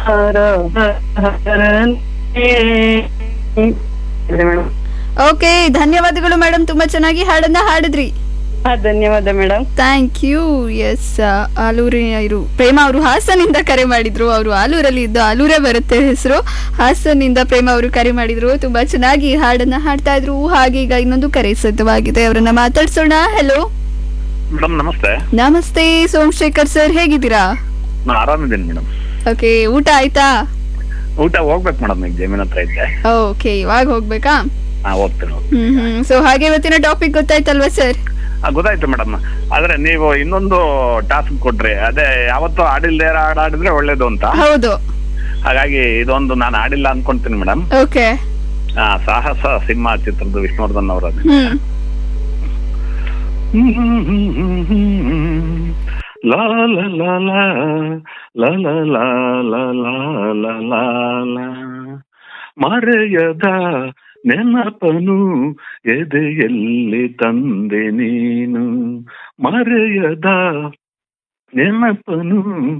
Madam okay ಧನ್ಯವಾದಗಳು madam ತುಂಬಾ ಚೆನ್ನಾಗಿ ಹಾಡನ್ನ ಹಾಡಿದ್ರಿ ಧನ್ಯವಾದ ಮೇಡಮ್ ಥ್ಯಾಂಕ್ ಯು ಎಸ್ ಆಲೂರಿನ ಇರು ಪ್ರೇಮ ಅವರು ಹಾಸನಿಂದ ಕರೆ ಮಾಡಿದ್ರು ಅವರು ಆಲೂರಲ್ಲಿ ಇದ್ದು ಆಲೂರೇ ಬರುತ್ತೆ ಹೆಸರು ಹಾಸನಿಂದ ಪ್ರೇಮ ಅವರು ಕರೆ ಮಾಡಿದ್ರು ತುಂಬಾ ಚೆನ್ನಾಗಿ ಹಾಡನ್ನ ಹಾಡ್ತಾ ಇದ್ರು ಹಾಗೆ ಈಗ ಇನ್ನೊಂದು ಕರೆ ಸಿದ್ಧವಾಗಿದೆ ಅವರನ್ನ ಮಾತಾಡ್ಸೋಣ ಹೆಲೋ ಮೇಡಮ್ ನಮಸ್ತೆ ನಮಸ್ತೆ ಸೋಮಶೇಖರ್ ಸರ್ ಹೇಗಿದ್ದೀರಾ ನಾನು ಆರಾಮಿದ್ದೀನಿ ಮೇಡಮ್ ಓಕೆ ಊಟ ಆಯ್ತಾ ಊಟ ಹೋಗ್ಬೇಕು ಮೇಡಮ್ ಈಗ ಜಮೀನ್ ಹತ್ರ ಇದ್ದೆ ಓಕೆ ಇವಾಗ ಹೋಗ್ಬೇಕಾ ಹಾ ಹೋಗ್ತೀನಿ ಹೋಗ್ತೀನಿ. ಹ್ಮ್ ಹ್ಮ್ ಸೊ ಹಾಗೆ ಇವತ್ತಿನ ಟಾಪಿಕ್ ಗೊತ್ತಾಯ್ತಲ್ವಾ ಸರ್ ಆ, ಗೊತ್ತಾಯ್ತು ಮೇಡಮ್ ಆದ್ರೆ ನೀವು ಇನ್ನೊಂದು ಟಾಸ್ಕ್ ಕೊಟ್ರಿ ಅದೇ ಯಾವತ್ತೂ ಆಡಿಲ್ದೇ ಹಾಡ್ ಆಡಿದ್ರೆ ಒಳ್ಳೇದು ಅಂತ ಹೌದು ಹಾಗಾಗಿ ಇದೊಂದು ನಾನು ಆಡಿಲ್ಲ ಅನ್ಕೊಂತೀನಿ ಮೇಡಮ್ ಓಕೆ ಸಾಹಸ ಸಿಂಹ ಚಿತ್ರದ ವಿಷ್ಣುವರ್ಧನ್ ಅವರದ್ದು ಹ್ಮ್ ಲಾ ಲಾ ಲಾ ಲಾ ಲಾ ಲಾ ಲಾ ಲಾ ಲಾ ಲಾ ಲಾ ಲಾ ಮರೆಯದ ನೆನಪನು ಎದೆಯಲ್ಲಿ ತಂದೆ ನೀನು ಮರೆಯದ ನೆನಪನು